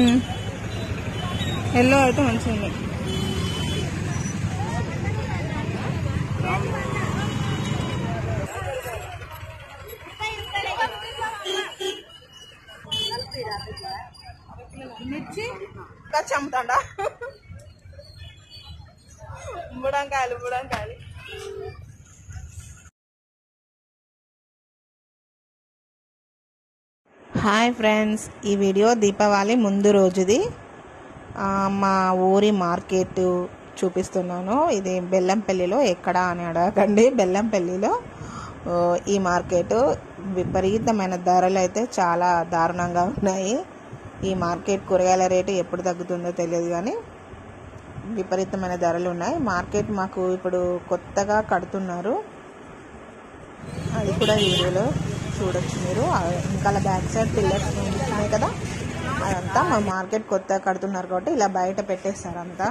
Yellow అయితే మంచిగా ఉంది మిర్చి ఖర్చు అమ్ముతాడా బుడంకాయలు బుడంకాయలు హాయ్ ఫ్రెండ్స్ ఈ వీడియో దీపావళి ముందు రోజుది ఆ, మా ఊరి మార్కెట్ చూపిస్తున్నాను ఇది బెల్లంపల్లిలో ఎక్కడ అని అడగకండి బెల్లంపల్లిలో ఓ, ఈ మార్కెట్ విపరీతమైన ధరలు అయితే చాలా దారుణంగా ఉన్నాయి ఈ మార్కెట్ కూరగాయల రేటు ఎప్పుడు తగ్గుతుందో తెలియదు కానీ విపరీతమైన ధరలు ఉన్నాయి మార్కెట్ మాకు ఇప్పుడు కొత్తగా కడుతున్నారు అది కూడా ఈ వీడియోలో చూడొచ్చు మీరు ఆ ఇంకా బ్యాక్ సైడ్ పిల్లర్స్ కనిపిస్తున్నాయి కదా అదంతా మా మార్కెట్ కొత్తగా కడుతున్నారు కాబట్టి ఇలా బయట పెట్టేస్తారు అంతా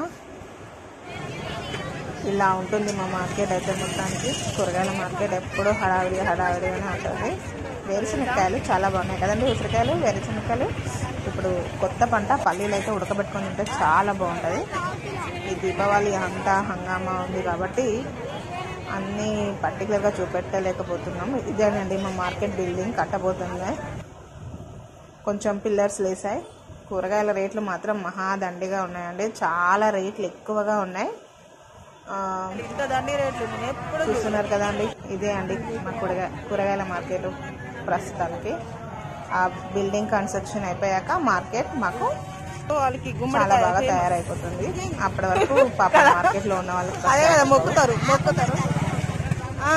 ఇలా ఉంటుంది మా మార్కెట్ అయితే మొత్తానికి కూరగాయల మార్కెట్ ఎప్పుడూ హడావిడి హడావిడిగానే ఉంటుంది వేరుశనక్కాయలు చాలా బాగున్నాయి కదండి ఉసిరికాయలు వేరుశనక్కాయలు ఇప్పుడు కొత్త పంట పల్లీలు అయితే ఉడకబెట్టుకొని తింటే చాలా బాగుంటుంది ఈ దీపావళి అంతా హంగామా ఉంది కాబట్టి అన్నీ పర్టికులర్గా చూపెట్టలేకపోతున్నాం ఇదేనండి మా మార్కెట్ బిల్డింగ్ కట్టబోతుంది కొంచెం పిల్లర్స్ లేసాయి కూరగాయల రేట్లు మాత్రం మహాదండిగా ఉన్నాయండి చాలా రేట్లు ఎక్కువగా ఉన్నాయి ఆ, దండి రేట్లు నేను ఎప్పుడు చూస్తున్నారు కదండి ఇదే అండి మా కూరగాయ కూరగాయల మార్కెట్ ప్రస్తుతానికి ఆ బిల్డింగ్ కన్స్ట్రక్షన్ అయిపోయాక మార్కెట్ మాకు వాళ్ళకి చాలా గుమ్మడికాయ బాగా famous. తయారైపోతుంది అప్పటి వరకు పాప మార్కెట్ లో ఉన్న వాళ్ళకి అదే కదా మొక్కుతారు మొక్కుతారు ఆ,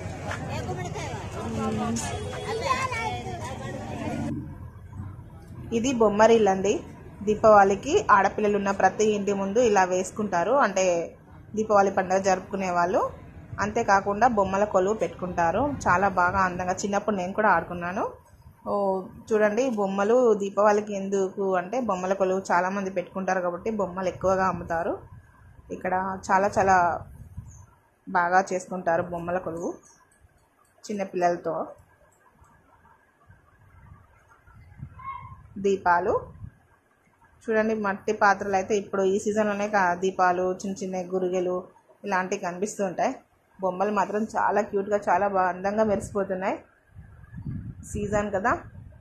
ఇది బొమ్మరిల్లు అండి దీపావళికి ఆడపిల్లలు ఉన్న ప్రతి ఇంటి ముందు ఇలా వేసుకుంటారు అంటే దీపావళి పండుగ జరుపుకునే వాళ్ళు అంతేకాకుండా బొమ్మల కొలువు పెట్టుకుంటారు చాలా బాగా అందంగా చిన్నప్పుడు నేను కూడా ఆడుకున్నాను ఓ చూడండి బొమ్మలు దీపావళికి ఎందుకు అంటే బొమ్మల కొలువు చాలామంది పెట్టుకుంటారు కాబట్టి బొమ్మలు ఎక్కువగా అమ్ముతారు ఇక్కడ చాలా చాలా బాగా చేసుకుంటారు బొమ్మల కొలువు చిన్నపిల్లలతో దీపాలు చూడండి మట్టి పాత్రలు అయితే ఇప్పుడు ఈ సీజన్లోనే కా- దీపాలు చిన్న చిన్న గురిగెలు ఇలాంటివి కనిపిస్తూ ఉంటాయి బొమ్మలు మాత్రం చాలా క్యూట్గా చాలా బాగా అందంగా మెరిసిపోతున్నాయి సీజన్ కదా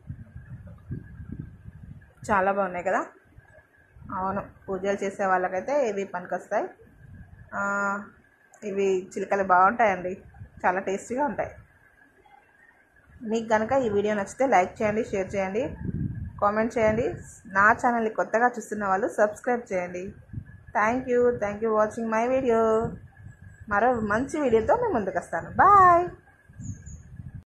చాలా బాగున్నాయి కదా అవును పూజలు చేసే వాళ్ళకైతే ఇవి పనికొస్తాయి ఆ, ఇవి చిలకలు బాగుంటాయండి చాలా టేస్టీగా ఉంటాయి మీకు కనుక ఈ వీడియో నచ్చితే లైక్ చేయండి షేర్ చేయండి కామెంట్ చేయండి నా ఛానల్ని కొత్తగా చూస్తున్న వాళ్ళు సబ్స్క్రైబ్ చేయండి thank you thank you watching my video మరో మంచి వీడియోతో మేము ముందుకు వస్తాను బాయ్